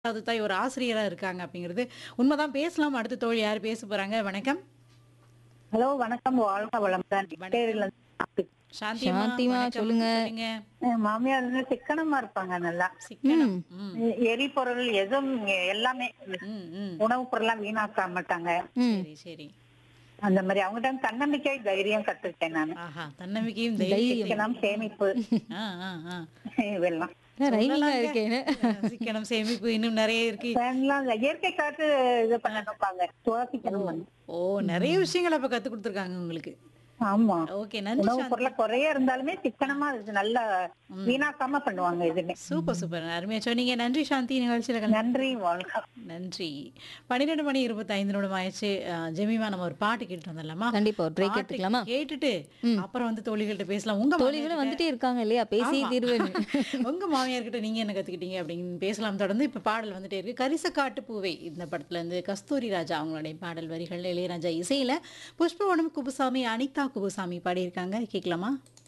அது தாய் ஒரு ஆசிரியரா இருக்காங்க அப்படிங்கிறது உண்மைதான் பேசலாம் அடுத்த தோழி யார் பேச போறாங்க வணக்கம் ஹலோ வணக்கம் வாழ்க வளமுடன் பேருல சாந்திமா சாந்திமா, வணக்கம். சொல்லுங்க. சொல்லுங்க என் மாமியார் வந்து சிக்கனமா இருப்பாங்க நல்லா சிக்கனம் ம், எரிபொருள் எதுவும் எல்லாமே ம், ம். உணவுப் பொருள்லாம் வீணாக்க மாட்டாங்க சரி சரி அந்த மாதிரி அவங்ககிட்ட தன்னம்பிக்கை தைரியம் கத்துக்கிட்டேன் நான் ஆஹா தன்னம்பிக்கையும் தைரியம் சிக்கனம் சேமிப்பு ஆ, ஆ, ஆ. இதெல்லாம் ரைமிங்கா இருக்கேன்னு சிக்கனம் சேமிப்பு இன்னும் நிறைய இருக்கு எல்லாம் இந்த இயற்கை காற்று இது பண்ணணும்பாங்க சுவாசிக்கணும் ஓ நிறைய விஷயங்கள் அப்ப கத்து கொடுத்துருக்காங்க உங்களுக்கு ஆமா ஓகே நன்றி உணவுப் சாந்தி பொருளை குறைய இருந்தாலுமே சிக்கனமா இது நல்லா வீணாக்காம பண்ணுவாங்க எதுவுமே சூப்பர் சூப்பர் அருமையா சொன்னீங்க நன்றி சாந்தி நிகழ்ச்சியில கலந்து- நன்றி வாழ்க நன்றி பன்னிரெண்டு மணி இருபத்தி ஐந்து நிமிடம் ஆயிடுச்சு அஹ், ஜெமிமா நம்ம ஒரு பாட்டு கேட்டுட்டு வந்துடலாமா கண்டிப்பா ஒரு பிரேக் பாட்டு எடுத்துக்கலாமா கேட்டுட்டு அப்புறம் வந்து தோழிகள்கிட்ட பேசலாம் உங்க தோழிகளும் வந்துட்டே இருக்காங்க இல்லையா பேசி ஆமா. தீர்வுன்னு உங்க மாமியார்கிட்ட நீங்க என்ன கத்துக்கிட்டீங்க அப்படின்னு பேசலாம் தொடர்ந்து இப்ப பாடல் வந்துட்டே இருக்கு கரிசக்காட்டு பூவை இந்த படத்துல இருந்து கஸ்தூரி ராஜா அவங்களுடைய பாடல் வரிகள் இளையராஜா இசையில புஷ்பவனம் குபுசாமி அனிதா குபுசாமி பாடியிருக்காங்க கேட்கலாமா